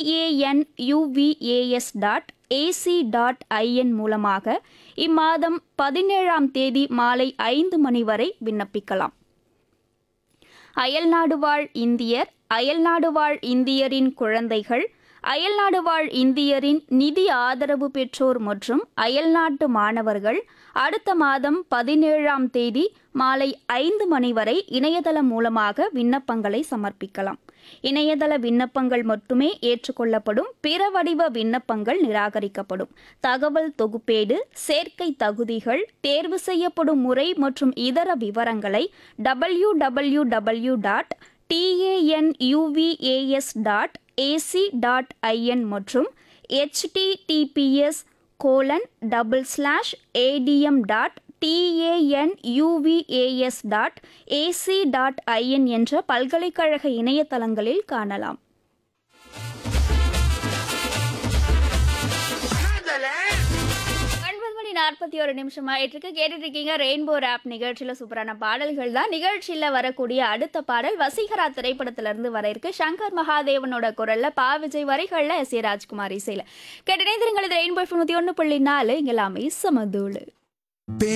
TAN UVAS dot AC dot IN மூலமாக இம்மாதம் பதினேழாம் தேதி மாலை ஐந்து மணி வரை விண்ணப்பிக்கலாம் அயல்நாடு வாழ் இந்தியர் அயல்நாடு வாழ் இந்தியரின் குழந்தைகள் அயல்நாடு வாழ் இந்தியரின் நிதி ஆதரவு பெற்றோர் மற்றும் அயல்நாட்டு மாணவர்கள் அடுத்த மாதம் பதினேழாம் தேதி மாலை ஐந்து மணி வரை இணையதளம் மூலமாக விண்ணப்பங்களை சமர்ப்பிக்கலாம் இணையதள விண்ணப்பங்கள் மட்டுமே ஏற்றுக்கொள்ளப்படும் பிற வடிவ விண்ணப்பங்கள் நிராகரிக்கப்படும் தகவல் தொகுப்பேடு சேர்க்கை தகுதிகள் தேர்வு செய்யப்படும் முறை மற்றும் இதர விவரங்களை W W W dot TANUVAS dot AC dot IN மற்றும் HTTPS colon double slash ADM dot TANUVAS dot AC dot IN என்ற பல்கலைக்கழக இணையதளங்களில் காணலாம் ஒன்பது மணி நாற்பத்தி ஒரு நிமிஷம் ஆயிட்டு இருக்கு கேட்டுட்டு இருக்கீங்க ரெயின்போ ஆப் நிகழ்ச்சியில சூப்பரான பாடல்கள் தான் நிகழ்ச்சியில வரக்கூடிய அடுத்த பாடல் வசீகரா திரைப்படத்துல இருந்து வர இருக்கு சங்கர் மகாதேவனோட குரல்ல பா விஜய் வரிகள்ல எஸ் ஏ ராஜ்குமார் இசையில கேட்டு இது ரெயின்போ தொண்ணூத்தி ஒன்று புள்ளி நாலு இங்க எல்லாமே சமதூளு